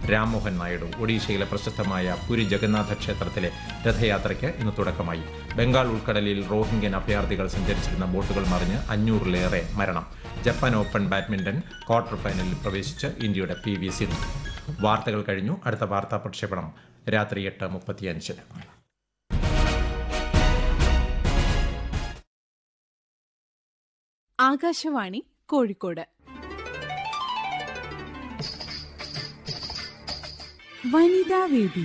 രാംമോഹൻ നായിഡു ഒഡീഷയിലെ പ്രശസ്തമായ പുരി ജഗന്നാഥ ക്ഷേത്രത്തിലെ രഥയാത്രയ്ക്ക് ഇന്ന് തുടക്കമായി ബംഗാൾ ഉൾക്കടലിൽ റോഹിംഗ്യൻ അഭയാർത്ഥികൾ സഞ്ചരിച്ചിരുന്ന ബോട്ടുകൾ മറിഞ്ഞ് അഞ്ഞൂറിലേറെ മരണം ജപ്പാൻ ഓപ്പൺ ബാഡ്മിന്റൺ ക്വാർട്ടർ ഫൈനലിൽ പ്രവേശിച്ച് ഇന്ത്യയുടെ പി വി സിന്ധു വാർത്തകൾ കഴിഞ്ഞു അടുത്ത വാർത്താ പ്രക്ഷേപണം രാത്രി എട്ട് മുപ്പത്തിയഞ്ചിന് ആകാശവാണി കോഴിക്കോട് വനിതാ വേദി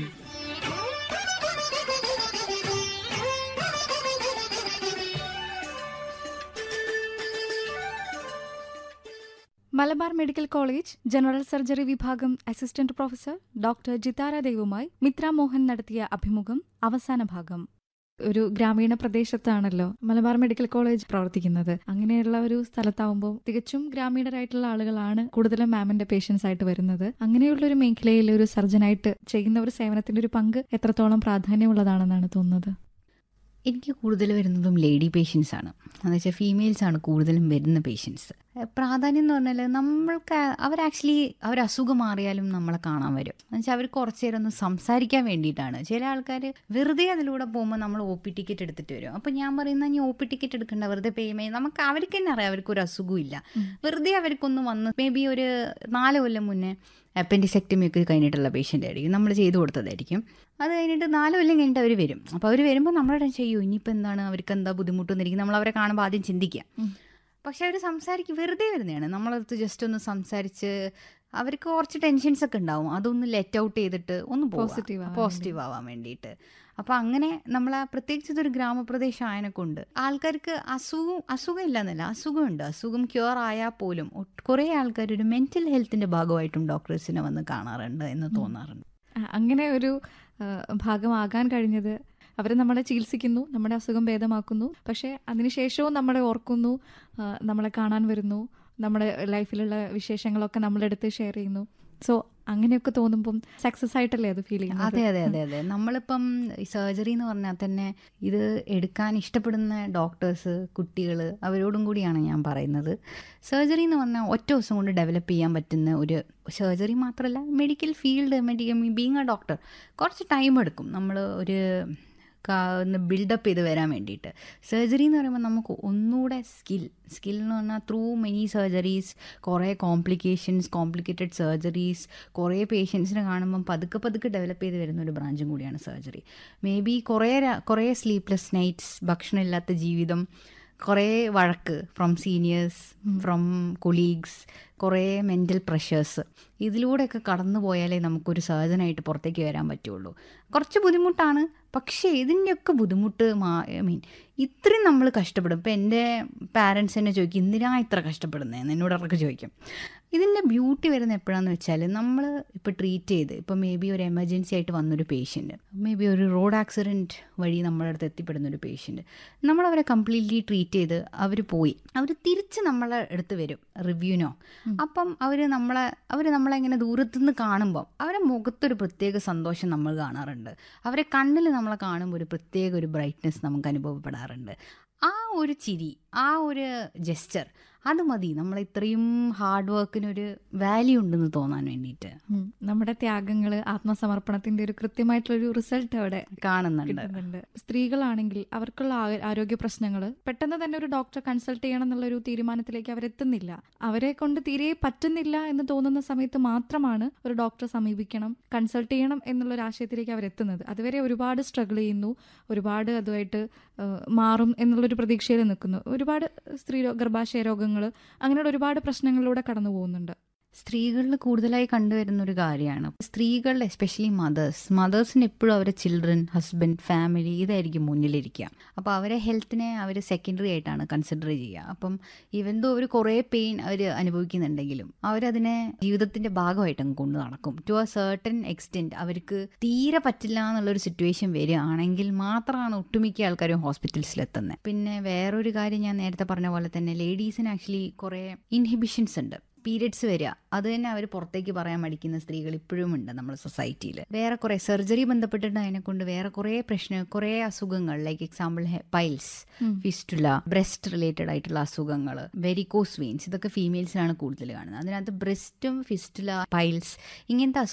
Malabar medical college general surgery വിഭാഗം അസിസ്റ്റന്റ് പ്രൊഫസർ ഡോക്ടർ ജിതാര ദേവുമായി മിത്ര മോഹൻ നടത്തിയ അഭിമുഖം അവസാന ഭാഗം ഒരു ഗ്രാമീണ പ്രദേശത്താണല്ലോ മലബാർ മെഡിക്കൽ കോളേജ് പ്രവർത്തിക്കുന്നത് അങ്ങനെയുള്ള ഒരു സ്ഥലത്താവുമ്പോൾ തികച്ചും ഗ്രാമീണരായിട്ടുള്ള ആളുകളാണ് കൂടുതലും മാമിന്റെ പേഷ്യൻസ് ആയിട്ട് വരുന്നത് അങ്ങനെയുള്ള ഒരു മേഖലയിൽ ഒരു സർജനായിട്ട് ചെയ്യുന്ന ഒരു സേവനത്തിന്റെ ഒരു പങ്ക് എത്രത്തോളം പ്രാധാന്യമുള്ളതാണെന്നാണ് തോന്നുന്നത് എനിക്ക് കൂടുതൽ വരുന്നതും ലേഡി പേഷ്യൻസ് ആണ് എന്ന് വെച്ചാൽ ഫീമെയിൽസ് ആണ് കൂടുതലും വരുന്ന പേഷ്യൻസ് പ്രാധാന്യം എന്ന് പറഞ്ഞാൽ നമ്മൾക്ക് അവർ ആക്ച്വലി അവർ അസുഖം മാറിയാലും നമ്മളെ കാണാൻ വരും എന്ന് വെച്ചാൽ അവർ കുറച്ച് നേരം ഒന്ന് സംസാരിക്കാൻ വേണ്ടിയിട്ടാണ് ചില ആൾക്കാർ വെറുതെ അതിലൂടെ പോകുമ്പോൾ നമ്മൾ ഒ പി ടിക്കറ്റ് എടുത്തിട്ട് വരും അപ്പോൾ ഞാൻ പറയുന്ന ഇനി ഒ പി ടിക്കറ്റ് എടുക്കണ്ട വെറുതെ പേയ്മെന്റ് നമുക്ക് അവർക്ക് തന്നെ അറിയാം അവർക്ക് ഒരു അസുഖവും ഇല്ല വെറുതെ അവർക്കൊന്ന് വന്ന് മേ ബി ഒരു നാല് കൊല്ലം മുന്നേ അപ്പൻഡിസെക്ടമി ഒക്കെ കഴിഞ്ഞിട്ടുള്ള പേഷ്യൻ്റ് ആയിരിക്കും നമ്മൾ ചെയ്തു കൊടുത്തതായിരിക്കും അത് കഴിഞ്ഞിട്ട് നാല് കൊല്ലം കഴിഞ്ഞിട്ട് അവർ വരും അപ്പോൾ അവർ വരുമ്പോൾ നമ്മളോട് ചെയ്യൂ ഇനിയിപ്പോൾ എന്താണ് അവർക്ക് എന്താ ബുദ്ധിമുട്ടെന്നിരിക്കും നമ്മൾ അവരെ കാണുമ്പോൾ ആദ്യം ചിന്തിക്കുക പക്ഷെ അവർ സംസാരിക്കും വെറുതെ വരുന്നതാണ് നമ്മളടുത്ത് ജസ്റ്റ് ഒന്ന് സംസാരിച്ച് അവർക്ക് കുറച്ച് ടെൻഷൻസ് ഒക്കെ ഉണ്ടാവും അതൊന്ന് ലെറ്റ് ഔട്ട് ചെയ്തിട്ട് ഒന്ന് Positive ആവാൻ പോസിറ്റീവ് ആവാൻ വേണ്ടിയിട്ട് അപ്പോൾ അങ്ങനെ നമ്മൾ ആ പ്രത്യേകിച്ച് ഇതൊരു ഗ്രാമപ്രദേശം ആയതിനെ കൊണ്ട് ആൾക്കാർക്ക് അസുഖം അസുഖം ഇല്ലെന്നല്ല അസുഖമുണ്ട് അസുഖം ക്യൂർ ആയാൽ പോലും ഒട്ട് കുറേ ആൾക്കാർ ഒരു മെന്റൽ ഹെൽത്തിന്റെ ഭാഗമായിട്ടും ഡോക്ടേഴ്സിനെ വന്ന് കാണാറുണ്ട് എന്ന് തോന്നാറുണ്ട് ആ, അങ്ങനെ ഒരു ആ, ഭാഗമാകാൻ കഴിഞ്ഞത് അവർ നമ്മളെ ചികിത്സിക്കുന്നു നമ്മുടെ അസുഖം ഭേദമാക്കുന്നു പക്ഷേ അതിനുശേഷവും നമ്മളെ ഓർക്കുന്നു ആ, നമ്മളെ കാണാൻ വരുന്നു നമ്മുടെ ലൈഫിലുള്ള വിശേഷങ്ങളൊക്കെ നമ്മളെടുത്ത് ഷെയർ ചെയ്യുന്നു സോ അങ്ങനെയൊക്കെ തോന്നുമ്പം സക്സസ് ആയിട്ടല്ലേ അത് ഫീൽ ചെയ്യുന്നത് അതെ അതെ അതെ അതെ നമ്മളിപ്പം സർജറി എന്ന് പറഞ്ഞാൽ തന്നെ ഇത് എടുക്കാൻ ഇഷ്ടപ്പെടുന്ന ഡോക്ടേഴ്സ് കുട്ടികൾ അവരോടും കൂടിയാണ് ഞാൻ പറയുന്നത് സർജറി എന്ന് പറഞ്ഞാൽ ഒറ്റ ദിവസം കൊണ്ട് ഡെവലപ്പ് ചെയ്യാൻ പറ്റുന്ന ഒരു സർജറി മാത്രമല്ല medical field medical being a doctor കുറച്ച് ടൈം എടുക്കും നമ്മൾ ഒരു കാ- ഒന്ന് ബിൽഡപ്പ് ചെയ്ത് വരാൻ വേണ്ടിയിട്ട് സർജറി എന്ന് പറയുമ്പോൾ നമുക്ക് ഒന്നുകൂടെ സ്കിൽ സ്കിൽ എന്ന് പറഞ്ഞാൽ ത്രൂ മെനി സർജറീസ് കുറേ കോംപ്ലിക്കേഷൻസ് കോംപ്ലിക്കേറ്റഡ് സർജറീസ് കുറേ പേഷ്യൻസിനെ കാണുമ്പം പതുക്കെ പതുക്കെ ഡെവലപ്പ് ചെയ്ത് വരുന്ന ഒരു ബ്രാഞ്ചും കൂടിയാണ് സർജറി മേ ബി കുറേ ര- കുറേ സ്ലീപ്ലെസ് നൈറ്റ്സ് ഭക്ഷണമില്ലാത്ത ജീവിതം കുറേ വഴക്ക് ഫ്രം സീനിയേഴ്സ് ഫ്രം കൊളീഗ്സ് കുറേ മെൻ്റൽ പ്രഷേഴ്സ് ഇതിലൂടെയൊക്കെ കടന്നു പോയാലേ നമുക്കൊരു സർജനായിട്ട് പുറത്തേക്ക് വരാൻ പറ്റുള്ളൂ കുറച്ച് ബുദ്ധിമുട്ടാണ് പക്ഷേ ഇതിൻ്റെയൊക്കെ ബുദ്ധിമുട്ട് മാ ഐ മീൻ ഇത്രയും നമ്മൾ കഷ്ടപ്പെടും ഇപ്പം എൻ്റെ പാരൻസ് എന്നെ ചോദിക്കും എന്തിനാ ഇത്ര കഷ്ടപ്പെടുന്നതെന്ന് എന്നോട് അവർക്ക് ചോദിക്കും ഇതിൻ്റെ ബ്യൂട്ടി വരുന്ന എപ്പോഴാന്ന് വെച്ചാൽ നമ്മൾ ഇപ്പോൾ ട്രീറ്റ് ചെയ്ത് ഇപ്പോൾ മേ ബി ഒരു എമർജൻസി ആയിട്ട് വന്നൊരു പേഷ്യൻറ്റ് മേ ബി ഒരു റോഡ് ആക്സിഡൻറ്റ് വഴി നമ്മുടെ അടുത്ത് എത്തിപ്പെടുന്ന ഒരു പേഷ്യൻറ്റ് നമ്മളവരെ കംപ്ലീറ്റ്ലി ട്രീറ്റ് ചെയ്ത് അവർ പോയി അവർ തിരിച്ച് നമ്മളെ അടുത്ത് വരും റിവ്യൂനോ അപ്പം അവർ നമ്മളെ അവർ നമ്മളെ ഇങ്ങനെ ദൂരത്തുനിന്ന് കാണുമ്പോൾ അവരെ മുഖത്തൊരു പ്രത്യേക സന്തോഷം നമ്മൾ കാണാറുണ്ട് അവരെ കണ്ണിൽ നമ്മളെ കാണുമ്പോൾ ഒരു പ്രത്യേക ഒരു ബ്രൈറ്റ്നെസ് നമുക്ക് അനുഭവപ്പെടാറുണ്ട് ആ ഒരു ചിരി ആ ഒരു ജെസ്ചർ അത് മതി നമ്മൾ ഇത്രയും ഹാർഡ് വർക്കിനൊരു വാല്യൂ ഉണ്ടെന്ന് തോന്നാൻ വേണ്ടിയിട്ട് ഉം. നമ്മുടെ ത്യാഗങ്ങള് ആത്മസമർപ്പണത്തിന്റെ ഒരു കൃത്യമായിട്ടുള്ള ഒരു റിസൾട്ട് അവിടെ കാണുന്നുണ്ട് കിട്ടുന്നുണ്ട് സ്ത്രീകളാണെങ്കിൽ അവർക്കുള്ള ആ- ആരോഗ്യ പ്രശ്നങ്ങൾ പെട്ടെന്ന് തന്നെ ഒരു ഡോക്ടറെ കൺസൾട്ട് ചെയ്യണം എന്നുള്ള ഒരു തീരുമാനത്തിലേക്ക് അവരെത്തുന്നില്ല അവരെ കൊണ്ട് തീരെ പറ്റുന്നില്ല എന്ന് തോന്നുന്ന സമയത്ത് മാത്രമാണ് ഒരു ഡോക്ടറെ സമീപിക്കണം കൺസൾട്ട് ചെയ്യണം എന്നുള്ള ഒരു ആശയത്തിലേക്ക് അവരെത്തുന്നത് അതുവരെ ഒരുപാട് സ്ട്രഗിൾ ചെയ്യുന്നു ഒരുപാട് അതുമായിട്ട് ആ, മാറും എന്നുള്ളൊരു പ്രതീക്ഷയിൽ നിൽക്കുന്നു ഒരുപാട് സ്ത്രീ രോ- ഗർഭാശയ രോഗങ്ങൾ അങ്ങനെയുള്ള ഒരുപാട് പ്രശ്നങ്ങളിലൂടെ കടന്നു പോകുന്നുണ്ട് സ്ത്രീകളിൽ കൂടുതലായി കണ്ടുവരുന്ന ഒരു കാര്യമാണ് സ്ത്രീകൾ എസ്പെഷ്യലി മദേഴ്സ് മദേഴ്സിന് എപ്പോഴും അവരെ ചിൽഡ്രൻ ഹസ്ബൻഡ് ഫാമിലി ഇതായിരിക്കും മുന്നിലിരിക്കുക അപ്പോൾ അവരെ ഹെൽത്തിനെ അവർ സെക്കൻഡറി ആയിട്ടാണ് കൺസിഡർ ചെയ്യുക അപ്പം ഈവൻ ദോ അവർ കുറേ പെയിൻ അവർ അനുഭവിക്കുന്നുണ്ടെങ്കിലും അവരതിനെ ജീവിതത്തിന്റെ ഭാഗമായിട്ട് അങ്ങ് കൊണ്ടു നടക്കും ടു എ സർട്ടൻ എക്സ്റ്റെൻറ്റ് അവർക്ക് തീരെ പറ്റില്ല എന്നുള്ളൊരു സിറ്റുവേഷൻ വരികയാണെങ്കിൽ മാത്രമാണ് ഒട്ടുമിക്ക ആൾക്കാരും ഹോസ്പിറ്റൽസിൽ എത്തുന്നത് പിന്നെ വേറൊരു കാര്യം ഞാൻ നേരത്തെ പറഞ്ഞ പോലെ തന്നെ ലേഡീസിന് ആക്ച്വലി കുറേ ഇൻഹിബിഷൻസ് ഉണ്ട് പീരിയഡ്സ് വരിക അത് തന്നെ അവർ പുറത്തേക്ക് പറയാൻ മടിക്കുന്ന സ്ത്രീകൾ ഇപ്പോഴും ഉണ്ട് നമ്മുടെ സൊസൈറ്റിയിൽ വേറെ കുറേ സർജറി ബന്ധപ്പെട്ടിട്ട് അതിനെ കൊണ്ട് വേറെ കുറേ പ്രശ്നം കുറേ അസുഖങ്ങൾ like example piles fistula breast related ആയിട്ടുള്ള അസുഖങ്ങൾ വെരിക്കോസ് വെയിൻസ് ഇതൊക്കെ ഫീമെയിൽസിലാണ് കൂടുതൽ കാണുന്നത് അതിനകത്ത് ബ്രസ്റ്റും ഫിസ്റ്റുല പൈൽസ് ഇങ്ങനത്തെ